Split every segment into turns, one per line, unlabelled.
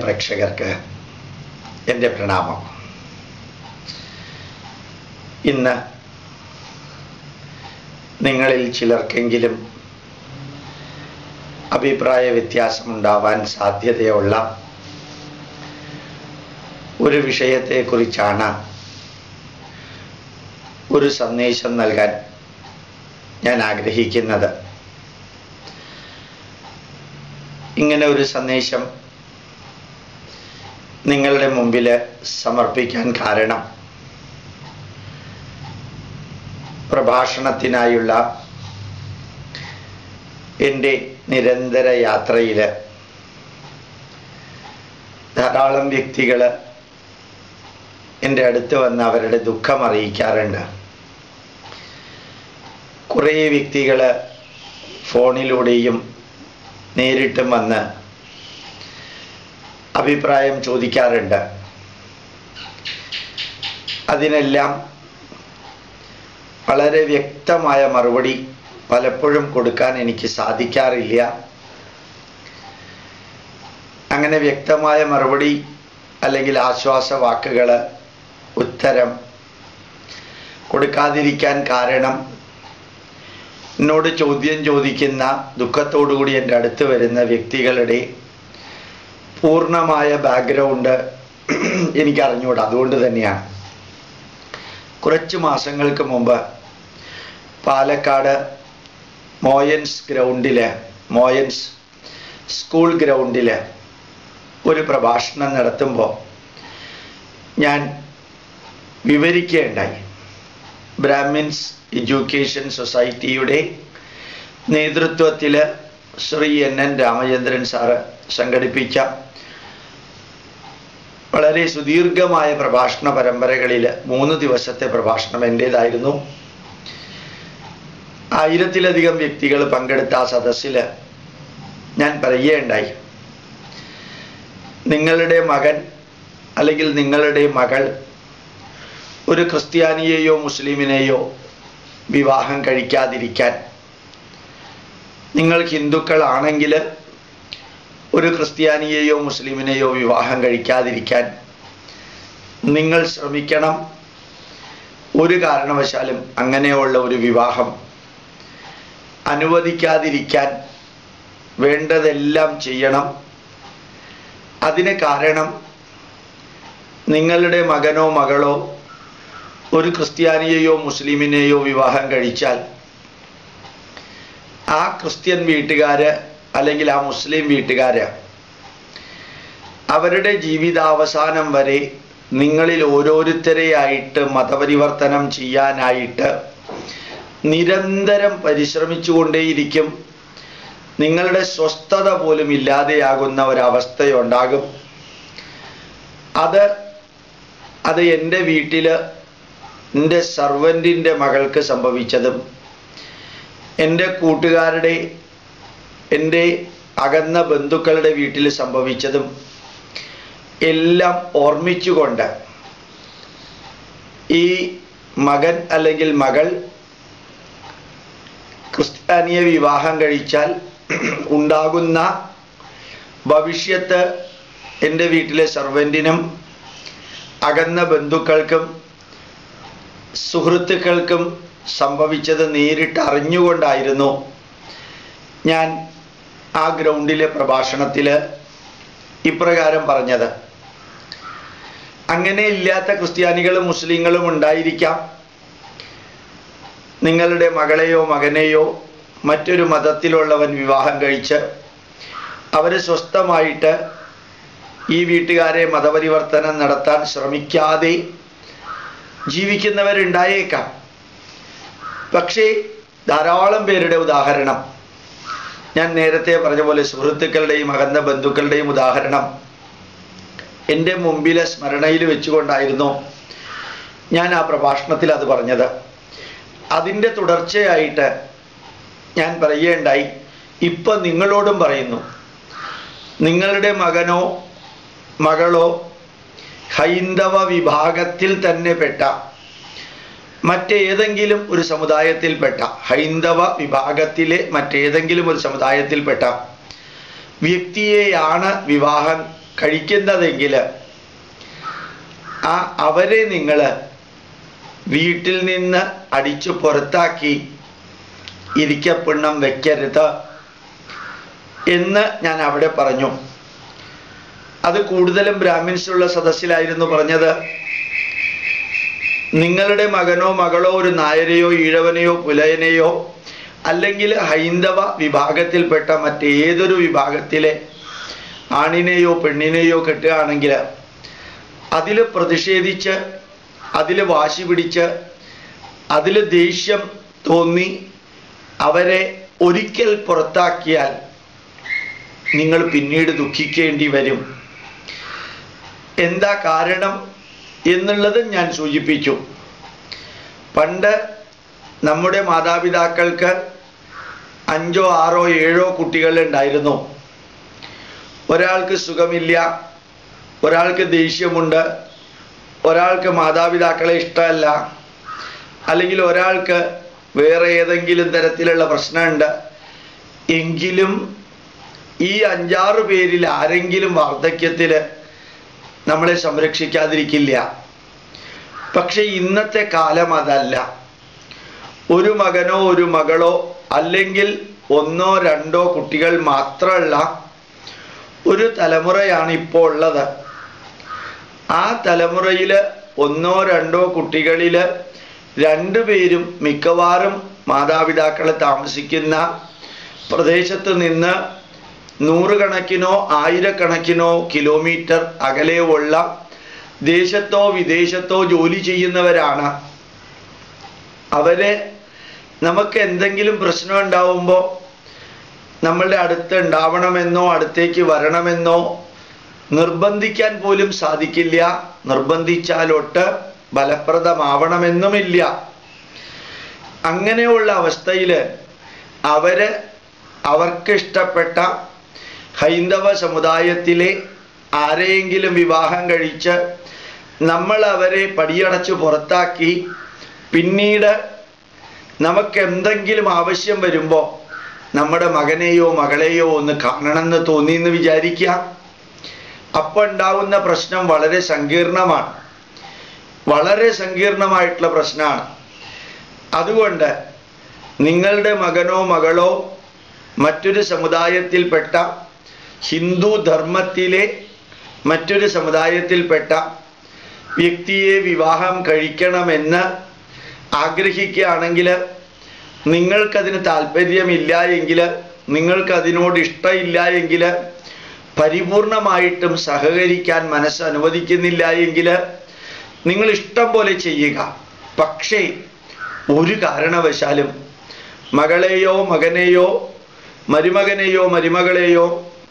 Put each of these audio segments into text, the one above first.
പ്രേക്ഷകർക്ക് എൻ്റെ പ്രണാമം ഇന്ന് നിങ്ങളിൽ ചിലർക്കെങ്കിലും അഭിപ്രായ വ്യത്യാസമുണ്ടാവാൻ സാധ്യതയുള്ള ഒരു വിഷയത്തെക്കുറിച്ചാണ് ഒരു സന്ദേശം നൽകാൻ ഞാൻ ആഗ്രഹിക്കുന്നത് ഇങ്ങനെ ഒരു സന്ദേശം നിങ്ങളുടെ മുമ്പിൽ സമർപ്പിക്കാൻ കാരണം പ്രഭാഷണത്തിനായുള്ള എൻ്റെ നിരന്തര യാത്രയിൽ ധാരാളം വ്യക്തികൾ എൻ്റെ അടുത്ത് വന്ന് അവരുടെ ദുഃഖം അറിയിക്കാറുണ്ട് കുറേ വ്യക്തികൾ ഫോണിലൂടെയും നേരിട്ടും വന്ന് അഭിപ്രായം ചോദിക്കാറുണ്ട് അതിനെല്ലാം വളരെ വ്യക്തമായ മറുപടി പലപ്പോഴും കൊടുക്കാൻ എനിക്ക് സാധിക്കാറില്ല അങ്ങനെ വ്യക്തമായ മറുപടി അല്ലെങ്കിൽ ആശ്വാസ വാക്കുകൾ ഉത്തരം കൊടുക്കാതിരിക്കാൻ കാരണം എന്നോട് ചോദ്യം ചോദിക്കുന്ന ദുഃഖത്തോടുകൂടി എൻ്റെ അടുത്ത് വരുന്ന വ്യക്തികളുടെ പൂർണ്ണമായ ബാക്ക്ഗ്രൗണ്ട് എനിക്ക് അറിഞ്ഞുകൂടാ അതുകൊണ്ട് തന്നെയാണ് കുറച്ച് മാസങ്ങൾക്ക് മുമ്പ് പാലക്കാട് മോയൻസ് ഗ്രൗണ്ടിൽ മോയൻസ് സ്കൂൾ ഗ്രൗണ്ടിൽ ഒരു പ്രഭാഷണം നടത്തുമ്പോൾ ഞാൻ വിവരിക്കുകയുണ്ടായി ബ്രാഹ്മിൻസ് എഡ്യൂക്കേഷൻ സൊസൈറ്റിയുടെ നേതൃത്വത്തിൽ Shri N N Ramachandran sir സംഘടിപ്പിച്ച വളരെ സുദീർഘമായ പ്രഭാഷണ പരമ്പരകളിൽ മൂന്ന് ദിവസത്തെ പ്രഭാഷണം എൻ്റേതായിരുന്നു ആയിരത്തിലധികം വ്യക്തികൾ പങ്കെടുത്ത ആ സദസ്സിൽ ഞാൻ പറയുകയുണ്ടായി നിങ്ങളുടെ മകൻ അല്ലെങ്കിൽ നിങ്ങളുടെ മകൾ ഒരു ക്രിസ്ത്യാനിയെയോ മുസ്ലിമിനെയോ വിവാഹം കഴിക്കാതിരിക്കാൻ നിങ്ങൾ ഹിന്ദുക്കളാണെങ്കിൽ ഒരു ക്രിസ്ത്യാനിയെയോ മുസ്ലിമിനെയോ വിവാഹം കഴിക്കാതിരിക്കാൻ നിങ്ങൾ ശ്രമിക്കണം ഒരു കാരണവശാലും അങ്ങനെയുള്ള ഒരു വിവാഹം അനുവദിക്കാതിരിക്കാൻ വേണ്ടതെല്ലാം ചെയ്യണം അതിന് കാരണം നിങ്ങളുടെ മകനോ മകളോ ഒരു ക്രിസ്ത്യാനിയെയോ മുസ്ലിമിനെയോ വിവാഹം കഴിച്ചാൽ ആ ക്രിസ്ത്യൻ വീട്ടുകാര് അല്ലെങ്കിൽ ആ മുസ്ലിം വീട്ടുകാര് അവരുടെ ജീവിതാവസാനം വരെ നിങ്ങളിൽ ഓരോരുത്തരെയായിട്ട് മതപരിവർത്തനം ചെയ്യാനായിട്ട് നിരന്തരം പരിശ്രമിച്ചുകൊണ്ടേയിരിക്കും നിങ്ങളുടെ സ്വസ്ഥത പോലും ഇല്ലാതെയാകുന്ന ഒരവസ്ഥയുണ്ടാകും അത് അത് എൻ്റെ വീട്ടിൽ എൻ്റെ സർവൻറ്റിൻ്റെ മകൾക്ക് സംഭവിച്ചതും എൻ്റെ കൂട്ടുകാരുടെ എൻ്റെ അകന്ന ബന്ധുക്കളുടെ വീട്ടിൽ സംഭവിച്ചതും എല്ലാം ഓർമ്മിച്ചുകൊണ്ട് ഈ മകൻ അല്ലെങ്കിൽ മകൾ ക്രിസ്ത്യാനിയെ വിവാഹം കഴിച്ചാൽ ഉണ്ടാകുന്ന ഭവിഷ്യത്ത് എൻ്റെ വീട്ടിലെ സർവൻറ്റിനും അകന്ന ബന്ധുക്കൾക്കും സുഹൃത്തുക്കൾക്കും സംഭവിച്ചത് നേരിട്ട് അറിഞ്ഞുകൊണ്ടായിരുന്നു ഞാൻ ആ ഗ്രൗണ്ടിലെ പ്രഭാഷണത്തിൽ ഇപ്രകാരം പറഞ്ഞത് അങ്ങനെ ഇല്ലാത്ത ക്രിസ്ത്യാനികളും മുസ്ലിങ്ങളും ഉണ്ടായിരിക്കാം നിങ്ങളുടെ മകളെയോ മകനെയോ മറ്റൊരു മതത്തിലുള്ളവൻ വിവാഹം കഴിച്ച് അവർ സ്വസ്ഥമായിട്ട് ഈ വീട്ടുകാരെ മതപരിവർത്തനം നടത്താൻ ശ്രമിക്കാതെ ജീവിക്കുന്നവരുണ്ടായേക്കാം പക്ഷേ ധാരാളം പേരുടെ ഉദാഹരണം ഞാൻ നേരത്തെ പറഞ്ഞ പോലെ സുഹൃത്തുക്കളുടെയും അകന്ന ബന്ധുക്കളുടെയും ഉദാഹരണം എൻ്റെ മുമ്പിലെ സ്മരണയിൽ വെച്ചുകൊണ്ടായിരുന്നു ഞാൻ ആ പ്രഭാഷണത്തിൽ അത് പറഞ്ഞത് അതിൻ്റെ തുടർച്ചയായിട്ട് ഞാൻ പറയുകയുണ്ടായി ഇപ്പം നിങ്ങളോടും പറയുന്നു നിങ്ങളുടെ മകനോ മകളോ ഹൈന്ദവ വിഭാഗത്തിൽ തന്നെ പെട്ട മറ്റേതെങ്കിലും ഒരു സമുദായത്തിൽപ്പെട്ട ഹൈന്ദവ വിഭാഗത്തിലെ മറ്റേതെങ്കിലും ഒരു സമുദായത്തിൽപ്പെട്ട വ്യക്തിയെയാണ് വിവാഹം കഴിക്കുന്നതെങ്കിൽ ആ അവരെ നിങ്ങൾ വീട്ടിൽ നിന്ന് അടിച്ചു പുറത്താക്കി ഇരിക്കപ്പിണ്ണം വെക്കരുത് എന്ന് ഞാൻ അവിടെ പറഞ്ഞു അത് കൂടുതലും ബ്രാഹ്മിൻസുള്ള സദസ്സിലായിരുന്നു പറഞ്ഞത് നിങ്ങളുടെ മകനോ മകളോ ഒരു നായരെയോ ഈഴവനെയോ പുലയനെയോ അല്ലെങ്കിൽ ഹൈന്ദവ വിഭാഗത്തിൽപ്പെട്ട മറ്റേതൊരു വിഭാഗത്തിലെ ആണിനെയോ പെണ്ണിനെയോ കെട്ടുകയാണെങ്കിൽ അതിൽ പ്രതിഷേധിച്ച് അതിൽ വാശി പിടിച്ച് അതിൽ ദേഷ്യം തോന്നി അവരെ ഒരിക്കൽ പുറത്താക്കിയാൽ നിങ്ങൾ പിന്നീട് ദുഃഖിക്കേണ്ടി വരും എന്താ കാരണം എന്നുള്ളത് ഞാൻ സൂചിപ്പിച്ചു പണ്ട് നമ്മുടെ മാതാപിതാക്കൾക്ക് അഞ്ചോ ആറോ ഏഴോ കുട്ടികൾ ഉണ്ടായിരുന്നു ഒരാൾക്ക് സുഖമില്ല ഒരാൾക്ക് ദേഷ്യമുണ്ട് ഒരാൾക്ക് മാതാപിതാക്കളെ ഇഷ്ടമല്ല അല്ലെങ്കിൽ ഒരാൾക്ക് വേറെ ഏതെങ്കിലും തരത്തിലുള്ള പ്രശ്നമുണ്ട് എങ്കിലും ഈ അഞ്ചാറ് പേരിൽ ആരെങ്കിലും വാർദ്ധക്യത്തിൽ നമ്മളെ സംരക്ഷിക്കാതിരിക്കില്ല പക്ഷെ ഇന്നത്തെ കാലം അതല്ല ഒരു മകനോ ഒരു മകളോ അല്ലെങ്കിൽ ഒന്നോ രണ്ടോ കുട്ടികൾ മാത്രമുള്ള ഒരു തലമുറയാണ് ഇപ്പോൾ ഉള്ളത് ആ തലമുറയിൽ ഒന്നോ രണ്ടോ കുട്ടികളിൽ രണ്ടുപേരും മിക്കവാറും മാതാപിതാക്കൾ താമസിക്കുന്ന പ്രദേശത്ത് നിന്ന് നൂറുകണക്കിനോ ആയിരക്കണക്കിനോ കിലോമീറ്റർ അകലെയുള്ള ദേശത്തോ വിദേശത്തോ ജോലി ചെയ്യുന്നവരാണ് അവരെ നമുക്ക് എന്തെങ്കിലും പ്രശ്നം ഉണ്ടാവുമ്പോൾ നമ്മളുടെ അടുത്ത് ഉണ്ടാവണമെന്നോ അടുത്തേക്ക് വരണമെന്നോ നിർബന്ധിക്കാൻ പോലും സാധിക്കില്ല നിർബന്ധിച്ചാലൊട്ട് ഫലപ്രദമാവണമെന്നുമില്ല അങ്ങനെയുള്ള അവസ്ഥയിൽ അവര് അവർക്കിഷ്ടപ്പെട്ട ഹൈന്ദവ സമുദായത്തിലെ ആരെയെങ്കിലും വിവാഹം കഴിച്ച് നമ്മൾ അവരെ പടിയടച്ച് പുറത്താക്കി പിന്നീട് നമുക്ക് എന്തെങ്കിലും ആവശ്യം വരുമ്പോൾ നമ്മുടെ മകനെയോ മകളെയോ ഒന്ന് കാണണമെന്ന് തോന്നിയെന്ന് വിചാരിക്കുക അപ്പോൾ ഉണ്ടാവുന്ന പ്രശ്നം വളരെ സങ്കീർണമാണ് വളരെ സങ്കീർണമായിട്ടുള്ള പ്രശ്നമാണ് അതുകൊണ്ട് നിങ്ങളുടെ മകനോ മകളോ മറ്റൊരു സമുദായത്തിൽപ്പെട്ട ഹിന്ദു ധർമ്മത്തിലെ മറ്റൊരു സമുദായത്തിൽപ്പെട്ട വ്യക്തിയെ വിവാഹം കഴിക്കണമെന്ന് ആഗ്രഹിക്കുകയാണെങ്കിൽ നിങ്ങൾക്കതിന് താല്പര്യമില്ല എങ്കിൽ നിങ്ങൾക്കതിനോട് ഇഷ്ടമില്ല എങ്കിൽ പരിപൂർണമായിട്ടും സഹകരിക്കാൻ മനസ്സ് അനുവദിക്കുന്നില്ല എങ്കിൽ നിങ്ങൾ ഇഷ്ടം പോലെ ചെയ്യുക പക്ഷേ ഒരു കാരണവശാലും മകളെയോ മകനെയോ മരുമകനെയോ മരുമകളെയോ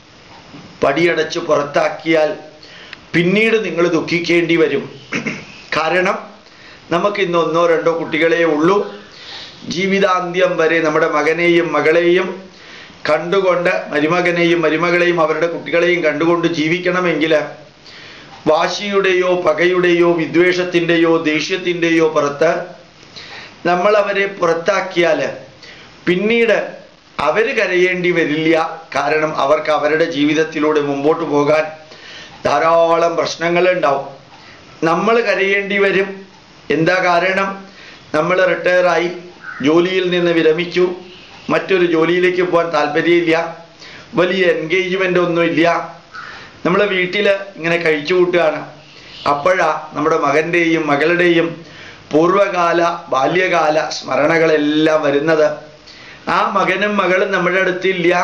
പടിയടച്ച് പുറത്താക്കിയാൽ പിന്നീട് നിങ്ങൾ ദുഃഖിക്കേണ്ടി വരും കാരണം നമുക്ക് ഇന്ന് ഒന്നോ രണ്ടോ കുട്ടികളെ ഉള്ളൂ ജീവിതാന്ത്യം വരെ നമ്മുടെ മകനെയും മകളെയും കണ്ടുകൊണ്ട് മരുമകനെയും മരുമകളെയും അവരുടെ കുട്ടികളെയും കണ്ടുകൊണ്ട് ജീവിക്കണമെങ്കിൽ വാശിയുടെയോ പകയുടെയോ വിദ്വേഷത്തിൻ്റെയോ ദേഷ്യത്തിൻ്റെയോ പുറത്ത് നമ്മൾ അവരെ പുറത്താക്കിയാൽ പിന്നീട് അവർ കരയേണ്ടി വരില്ല കാരണം അവർക്ക് അവരുടെ ജീവിതത്തിലൂടെ മുമ്പോട്ട് പോകാൻ ധാരാളം പ്രശ്നങ്ങൾ ഉണ്ടാവും നമ്മൾ കരയേണ്ടി വരും എന്താ കാരണം നമ്മൾ റിട്ടയറായി ജോലിയിൽ നിന്ന് വിരമിച്ചു മറ്റൊരു ജോലിയിലേക്ക് പോകാൻ താല്പര്യമില്ല വലിയ എൻഗേജ്മെൻ്റ് ഒന്നുമില്ല നമ്മൾ വീട്ടിൽ ഇങ്ങനെ കഴിച്ചു കൂട്ടുകയാണ് അപ്പോഴാ നമ്മുടെ മകൻ്റെയും മകളുടെയും പൂർവകാല ബാല്യകാല സ്മരണകളെല്ലാം വരുന്നത് ആ മകനും മകളും നമ്മുടെ അടുത്തില്ല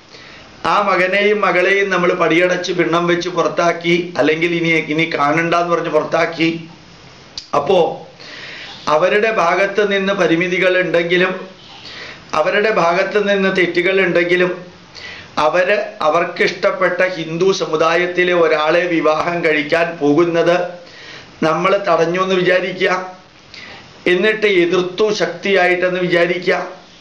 ആ മകനെയും മകളെയും നമ്മൾ പടിയടച്ച് പിണ്ണം വെച്ച് പുറത്താക്കി അല്ലെങ്കിൽ ഇനി ഇനി കാണണ്ടെന്ന് പറഞ്ഞ് പുറത്താക്കി അപ്പോ അവരുടെ ഭാഗത്ത് നിന്ന് പരിമിതികൾ ഉണ്ടെങ്കിലും അവരുടെ ഭാഗത്ത് നിന്ന് തെറ്റുകൾ ഉണ്ടെങ്കിലും അവര് അവർക്കിഷ്ടപ്പെട്ട ഹിന്ദു സമുദായത്തിലെ ഒരാളെ വിവാഹം കഴിക്കാൻ പോകുന്നത് നമ്മൾ തടഞ്ഞു എന്ന് വിചാരിക്കുക എന്നിട്ട് എതിർത്തു ശക്തിയായിട്ടെന്ന് വിചാരിക്കുക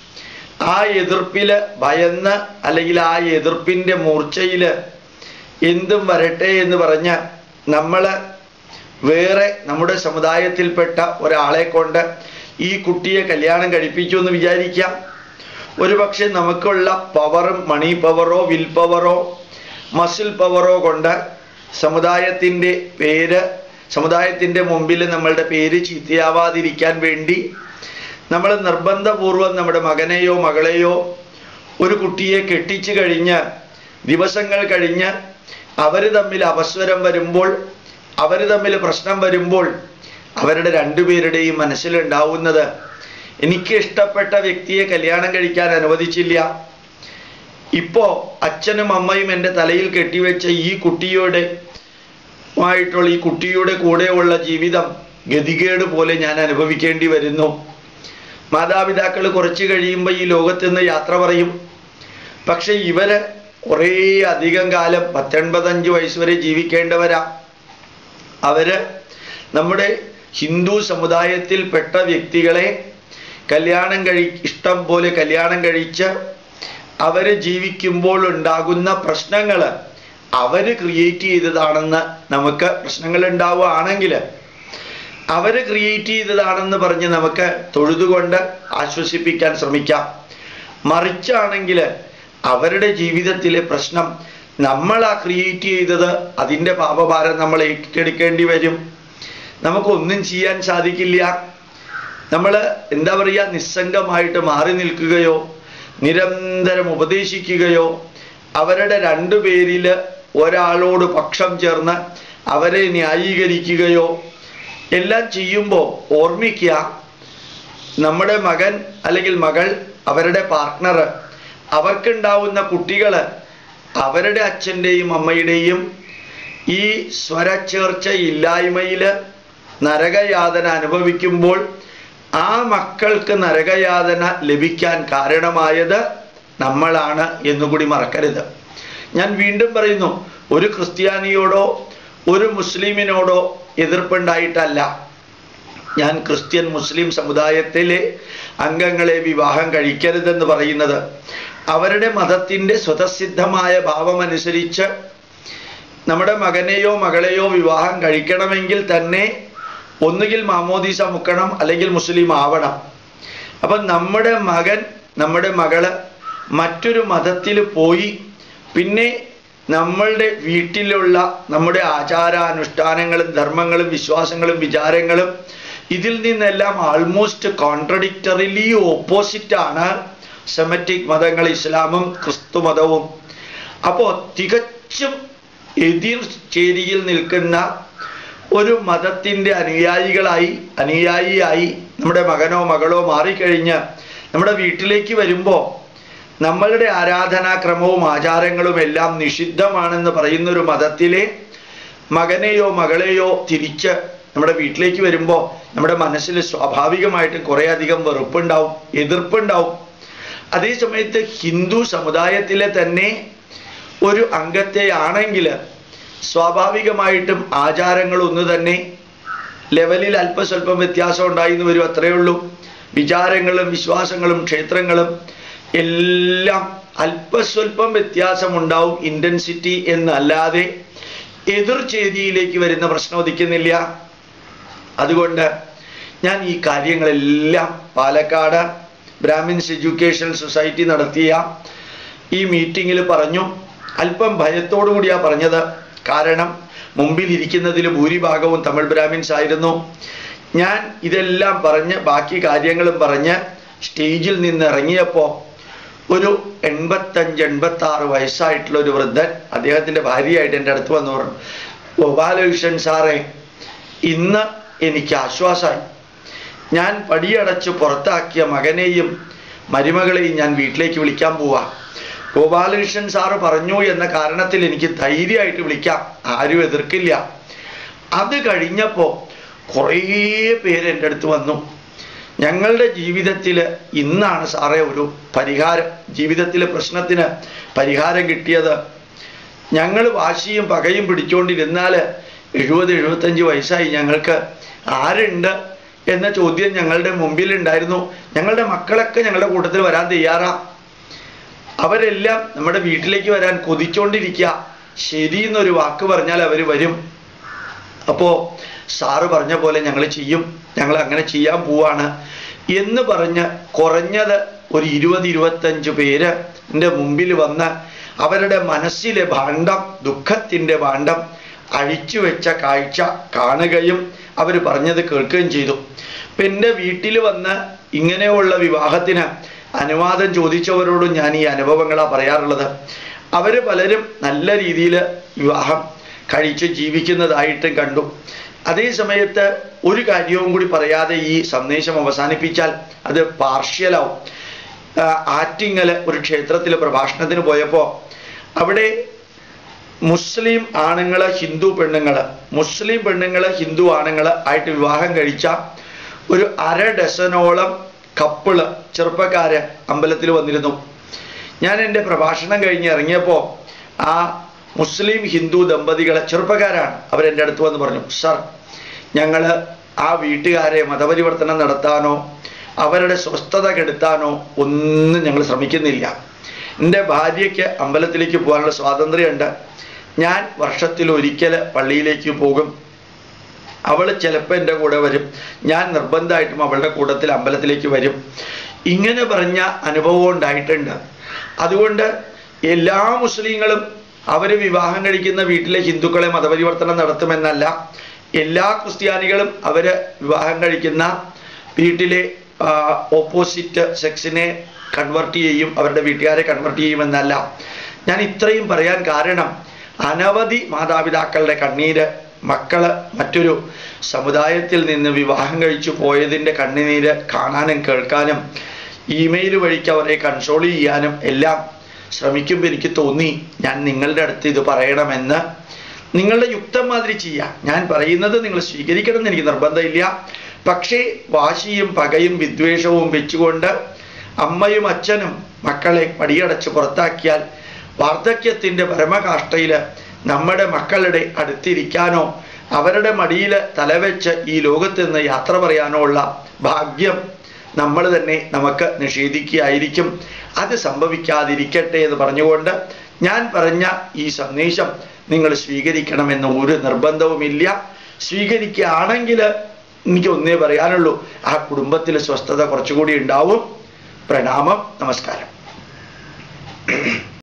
ആ എതിർപ്പില് ഭയന്ന് അല്ലെങ്കിൽ ആ എതിർപ്പിന്റെ മൂർച്ചയില് എന്തും വരട്ടെ എന്ന് പറഞ്ഞ് നമ്മള് വേറെ നമ്മുടെ സമുദായത്തിൽപ്പെട്ട ഒരാളെ കൊണ്ട് ഈ കുട്ടിയെ കല്യാണം കഴിപ്പിച്ചു എന്ന് വിചാരിക്കാം ഒരുപക്ഷെ നമുക്കുള്ള പവറും മണി പവറോ വിൽ പവറോ മസിൽ പവറോ കൊണ്ട് സമുദായത്തിൻ്റെ പേര് സമുദായത്തിൻ്റെ മുമ്പിൽ നമ്മളുടെ പേര് ചീത്തയാവാതിരിക്കാൻ വേണ്ടി നമ്മൾ നിർബന്ധപൂർവം നമ്മുടെ മകനെയോ മകളെയോ ഒരു കുട്ടിയെ കെട്ടിച്ചു കഴിഞ്ഞ് ദിവസങ്ങൾ കഴിഞ്ഞ് അവർ തമ്മിൽ അപസ്വരം വരുമ്പോൾ അവർ തമ്മിൽ പ്രശ്നം വരുമ്പോൾ അവരുടെ രണ്ടുപേരുടെയും മനസ്സിലുണ്ടാവുന്നത് എനിക്ക് ഇഷ്ടപ്പെട്ട വ്യക്തിയെ കല്യാണം കഴിക്കാൻ അനുവദിച്ചില്ല ഇപ്പോ അച്ഛനും അമ്മയും എൻ്റെ തലയിൽ കെട്ടിവെച്ച ഈ കുട്ടിയുടെ ആയിട്ടുള്ള ഈ കുട്ടിയുടെ കൂടെയുള്ള ജീവിതം ഗതികേട് പോലെ ഞാൻ അനുഭവിക്കേണ്ടി വരുന്നു മാതാപിതാക്കൾ കുറച്ച് കഴിയുമ്പോൾ ഈ ലോകത്ത് നിന്ന് യാത്ര പറയും പക്ഷെ ഇവര് കുറേ അധികം കാലം പത്തൊൻപതഞ്ച് വയസ്സ് വരെ ജീവിക്കേണ്ടവരാ അവര് നമ്മുടെ ഹിന്ദു സമുദായത്തിൽപ്പെട്ട വ്യക്തികളെ കല്യാണം കഴി ഇഷ്ടം പോലെ കല്യാണം കഴിച്ച് അവര് ജീവിക്കുമ്പോൾ ഉണ്ടാകുന്ന പ്രശ്നങ്ങൾ അവര് ക്രിയേറ്റ് ചെയ്തതാണെന്ന് നമുക്ക് പ്രശ്നങ്ങൾ ഉണ്ടാവുകയാണെങ്കിൽ അവര് ക്രിയേറ്റ് ചെയ്തതാണെന്ന് പറഞ്ഞ് നമുക്ക് തൊഴുതുകൊണ്ട് ആശ്വസിപ്പിക്കാൻ ശ്രമിക്കാം മറിച്ചാണെങ്കിൽ അവരുടെ ജീവിതത്തിലെ പ്രശ്നം നമ്മളാ ക്രിയേറ്റ് ചെയ്തത് അതിൻ്റെ പാപഭാരം നമ്മൾ ഏറ്റെടുക്കേണ്ടി വരും നമുക്കൊന്നും ചെയ്യാൻ സാധിക്കില്ല നമ്മൾ എന്താ പറയുക നിസ്സംഗമായിട്ട് മാറി നിൽക്കുകയോ നിരന്തരം ഉപദേശിക്കുകയോ അവരുടെ രണ്ടു പേരിൽ ഒരാളോട് പക്ഷം ചേർന്ന് അവരെ ന്യായീകരിക്കുകയോ എല്ലാം ചെയ്യുമ്പോൾ ഓർമ്മിക്കുക നമ്മുടെ മകൻ അല്ലെങ്കിൽ മകൾ അവരുടെ പാർട്ട്ണർ അവർക്കുണ്ടാവുന്ന കുട്ടികൾ അവരുടെ അച്ഛൻ്റെയും അമ്മയുടെയും ഈ സ്വരച്ചേർച്ച ഇല്ലായ്മയിൽ നരകയാതന അനുഭവിക്കുമ്പോൾ ആ മക്കൾക്ക് നരകയാതന ലഭിക്കാൻ കാരണമായത് നമ്മളാണ് എന്നുകൂടി മറക്കരുത് ഞാൻ വീണ്ടും പറയുന്നു ഒരു ക്രിസ്ത്യാനിയോടോ ഒരു മുസ്ലിമിനോടോ എതിർപ്പുണ്ടായിട്ടല്ല ഞാൻ ക്രിസ്ത്യൻ മുസ്ലിം സമുദായത്തിലെ അംഗങ്ങളെ വിവാഹം കഴിക്കരുതെന്ന് പറയുന്നത് അവരുടെ മതത്തിൻ്റെ സ്വതസിദ്ധമായ ഭാവമനുസരിച്ച് നമ്മുടെ മകനെയോ മകളെയോ വിവാഹം കഴിക്കണമെങ്കിൽ തന്നെ ഒന്നുകിൽ മാമോദീസ മുക്കണം അല്ലെങ്കിൽ മുസ്ലിം ആവണം അപ്പം നമ്മുടെ മകൻ നമ്മുടെ മകള് മറ്റൊരു മതത്തിൽ പോയി പിന്നെ നമ്മളുടെ വീട്ടിലുള്ള നമ്മുടെ ആചാരാനുഷ്ഠാനങ്ങളും ധർമ്മങ്ങളും വിശ്വാസങ്ങളും വിചാരങ്ങളും ഇതിൽ നിന്നെല്ലാം ആൾമോസ്റ്റ് കോൺട്രഡിക്ടറിലി ഓപ്പോസിറ്റ് ആണ് സെമറ്റിക് മതങ്ങൾ ഇസ്ലാമും ക്രിസ്തു മതവും അപ്പോൾ തികച്ചും എതിർ ചേരിയിൽ നിൽക്കുന്ന ഒരു മതത്തിൻ്റെ അനുയായികളായി അനുയായിയായി നമ്മുടെ മകനോ മകളോ മാറിക്കഴിഞ്ഞ് നമ്മുടെ വീട്ടിലേക്ക് വരുമ്പോൾ നമ്മളുടെ ആരാധനാക്രമവും ആചാരങ്ങളും എല്ലാം നിഷിദ്ധമാണെന്ന് പറയുന്ന ഒരു മതത്തിലെ മകനെയോ മകളെയോ തിരിച്ച് നമ്മുടെ വീട്ടിലേക്ക് വരുമ്പോൾ നമ്മുടെ മനസ്സിൽ സ്വാഭാവികമായിട്ടും കുറേ അധികം വെറുപ്പുണ്ടാവും എതിർപ്പുണ്ടാവും അതേ സമയത്ത് ഹിന്ദു സമുദായത്തിലെ തന്നെ ഒരു അംഗത്തെ ആണെങ്കിൽ സ്വാഭാവികമായിട്ടും ആചാരങ്ങൾ ഒന്ന് തന്നെ ലെവലിൽ അല്പസ്വല്പം വ്യത്യാസം ഉണ്ടായിന്ന് വരും അത്രയേ ഉള്ളൂ വിചാരങ്ങളും വിശ്വാസങ്ങളും ക്ഷേത്രങ്ങളും എല്ലാം അല്പസ്വല്പം വ്യത്യാസമുണ്ടാവും ഇൻറ്റൻസിറ്റി എന്നല്ലാതെ എതിർചേരിയിലേക്ക് വരുന്ന പ്രശ്നം ഉദിക്കുന്നില്ല അതുകൊണ്ട് ഞാൻ ഈ കാര്യങ്ങളെല്ലാം പാലക്കാട് ബ്രാഹ്മിൻസ് എഡ്യൂക്കേഷൻ സൊസൈറ്റി നടത്തിയ ഈ മീറ്റിങ്ങിൽ പറഞ്ഞു അല്പം ഭയത്തോടു കൂടിയാ പറഞ്ഞത് കാരണം മുമ്പിൽ ഇരിക്കുന്നതിൽ ഭൂരിഭാഗവും തമിഴ് ബ്രാഹ്മിൻസ് ആയിരുന്നു ഞാൻ ഇതെല്ലാം പറഞ്ഞ് ബാക്കി കാര്യങ്ങളും പറഞ്ഞ് സ്റ്റേജിൽ നിന്ന് ഇറങ്ങിയപ്പോൾ ഒരു എൺപത്തഞ്ച് എൺപത്തി ആറ് വയസ്സായിട്ടുള്ള ഒരു വൃദ്ധൻ അദ്ദേഹത്തിൻ്റെ ഭാര്യയായിട്ട് എൻ്റെ അടുത്ത് വന്നു പറഞ്ഞു ഗോപാലകൃഷ്ണൻ സാറേ ഇന്ന് എനിക്ക് ആശ്വാസമായി ഞാൻ പടിയടച്ച് പുറത്താക്കിയ മകനെയും മരുമകളെയും ഞാൻ വീട്ടിലേക്ക് വിളിക്കാൻ പോവാ ഗോപാലകൃഷ്ണൻ സാറ് പറഞ്ഞു എന്ന കാരണത്തിൽ എനിക്ക് ധൈര്യമായിട്ട് വിളിക്കാം ആരും എതിർക്കില്ല അത് കഴിഞ്ഞപ്പോൾ കുറേ പേര് എൻ്റെ അടുത്ത് വന്നു ഞങ്ങളുടെ ജീവിതത്തിൽ ഇന്നാണ് സാറേ ഒരു പരിഹാരം ജീവിതത്തിലെ പ്രശ്നത്തിന് പരിഹാരം കിട്ടിയത് ഞങ്ങൾ വാശിയും പകയും പിടിച്ചുകൊണ്ടിരുന്നാൽ എഴുപത് എഴുപത്തഞ്ച് വയസ്സായി ഞങ്ങൾക്ക് ആരുണ്ട് എന്ന ചോദ്യം ഞങ്ങളുടെ മുമ്പിലുണ്ടായിരുന്നു ഞങ്ങളുടെ മക്കളൊക്കെ ഞങ്ങളുടെ കൂട്ടത്തിൽ വരാൻ തയ്യാറാ അവരെല്ലാം നമ്മുടെ വീട്ടിലേക്ക് വരാൻ കൊതിച്ചോണ്ടിരിക്കുക ശരി എന്നൊരു വാക്ക് പറഞ്ഞാൽ അവർ വരും അപ്പോൾ സാറ് പറഞ്ഞ പോലെ ഞങ്ങൾ ചെയ്യും ഞങ്ങൾ അങ്ങനെ ചെയ്യാൻ പോവാണ് എന്ന് പറഞ്ഞ് കുറഞ്ഞത് ഒരു ഇരുപത് ഇരുപത്തഞ്ച് പേര് എൻ്റെ മുമ്പിൽ വന്ന് അവരുടെ മനസ്സിലെ ഭാണ്ഡം ദുഃഖത്തിൻ്റെ ഭാണ്ഡം അഴിച്ചു വെച്ച കാഴ്ച കാണുകയും അവർ പറഞ്ഞത് കേൾക്കുകയും ചെയ്തു ഇപ്പം എൻ്റെ വീട്ടിൽ വന്ന് ഇങ്ങനെയുള്ള വിവാഹത്തിന് അനുവാദം ചോദിച്ചവരോടും ഞാൻ ഈ അനുഭവങ്ങളാണ് പറയാറുള്ളത് അവർ പലരും നല്ല രീതിയിൽ വിവാഹം കഴിച്ച് ജീവിക്കുന്നതായിട്ടും കണ്ടു അതേ സമയത്ത് ഒരു കാര്യവും കൂടി പറയാതെ ഈ സന്ദേശം അവസാനിപ്പിച്ചാൽ അത് പാർഷ്യലാവും ആ, ആറ്റിങ്ങൽ ഒരു ക്ഷേത്രത്തിൽ പ്രഭാഷണത്തിന് പോയപ്പോൾ അവിടെ മുസ്ലിം ആണുങ്ങള് ഹിന്ദു പെണ്ണുങ്ങള് മുസ്ലിം പെണ്ണുങ്ങള് ഹിന്ദു ആണുങ്ങള് ആയിട്ട് വിവാഹം കഴിച്ച ഒരു അര ഡസനോളം കപ്പിള് ചെറുപ്പക്കാര് അമ്പലത്തിൽ വന്നിരുന്നു ഞാൻ എൻ്റെ പ്രഭാഷണം കഴിഞ്ഞ് ഇറങ്ങിയപ്പോൾ ആ മുസ്ലിം ഹിന്ദു ദമ്പതികളെ ചെറുപ്പക്കാരാണ് അവരെൻ്റെ അടുത്ത് വന്ന് പറഞ്ഞു സർ ഞങ്ങൾ ആ വീട്ടുകാരെ മതപരിവർത്തനം നടത്താനോ അവരുടെ സ്വസ്ഥത കെടുത്താനോ ഒന്നും ഞങ്ങൾ ശ്രമിക്കുന്നില്ല എൻ്റെ ഭാര്യയ്ക്ക് അമ്പലത്തിലേക്ക് പോകാനുള്ള സ്വാതന്ത്ര്യമുണ്ട് ഞാൻ വർഷത്തിൽ ഒരിക്കൽ പള്ളിയിലേക്ക് പോകും അവൾ ചിലപ്പോൾ എൻ്റെ കൂടെ വരും ഞാൻ നിർബന്ധമായിട്ടും അവളുടെ കൂട്ടത്തിൽ അമ്പലത്തിലേക്ക് വരും ഇങ്ങനെ പറഞ്ഞ അനുഭവം ഉണ്ടായിട്ടുണ്ട് അതുകൊണ്ട് എല്ലാ മുസ്ലിങ്ങളും അവർ വിവാഹം കഴിക്കുന്ന വീട്ടിലെ ഹിന്ദുക്കളെ മതപരിവർത്തനം നടത്തുമെന്നല്ല എല്ലാ ക്രിസ്ത്യാനികളും അവർ വിവാഹം കഴിക്കുന്ന വീട്ടിലെ ഓപ്പോസിറ്റ് സെക്സിനെ കൺവെർട്ട് ചെയ്യും അവരുടെ വീട്ടുകാരെ കൺവെർട്ട് ചെയ്യുമെന്നല്ല ഞാൻ ഇത്രയും പറയാൻ കാരണം അനവധി മാതാപിതാക്കളുടെ കണ്ണീര് മക്കള് മറ്റൊരു സമുദായത്തിൽ നിന്ന് വിവാഹം കഴിച്ചു പോയതിൻ്റെ കണ്ണുനീര് കാണാനും കേൾക്കാനും ഇമെയിൽ വഴിക്ക് അവരെ കൺട്രോൾ ചെയ്യാനും എല്ലാം ശ്രമിക്കുമ്പോൾ എനിക്ക് തോന്നി ഞാൻ നിങ്ങളുടെ അടുത്ത് ഇത് പറയണമെന്ന് നിങ്ങളുടെ യുക്തം മാതിരി ചെയ്യാം ഞാൻ പറയുന്നത് നിങ്ങൾ സ്വീകരിക്കണം എന്ന് എനിക്ക് നിർബന്ധമില്ല പക്ഷേ വാശിയും പകയും വിദ്വേഷവും വെച്ചുകൊണ്ട് അമ്മയും അച്ഛനും മക്കളെ പടിയടച്ച് പുറത്താക്കിയാൽ വാർദ്ധക്യത്തിൻ്റെ പരമകാഷ്ഠയിൽ നമ്മുടെ മക്കളുടെ അടുത്തിരിക്കാനോ അവരുടെ മടിയിൽ തലവെച്ച് ഈ ലോകത്ത് നിന്ന് യാത്ര പറയാനോ ഉള്ള ഭാഗ്യം നമ്മൾ തന്നെ നമുക്ക് നിഷേധിക്കുകയായിരിക്കും അത് സംഭവിക്കാതിരിക്കട്ടെ എന്ന് പറഞ്ഞുകൊണ്ട് ഞാൻ പറഞ്ഞ ഈ സന്ദേശം നിങ്ങൾ സ്വീകരിക്കണമെന്ന് ഒരു നിർബന്ധവുമില്ല സ്വീകരിക്കുകയാണെങ്കിൽ എനിക്ക് ഒന്നേ പറയാനുള്ളൂ ആ കുടുംബത്തിൽ സ്വസ്ഥത കുറച്ചുകൂടി ഉണ്ടാവും പ്രണാമം നമസ്കാരം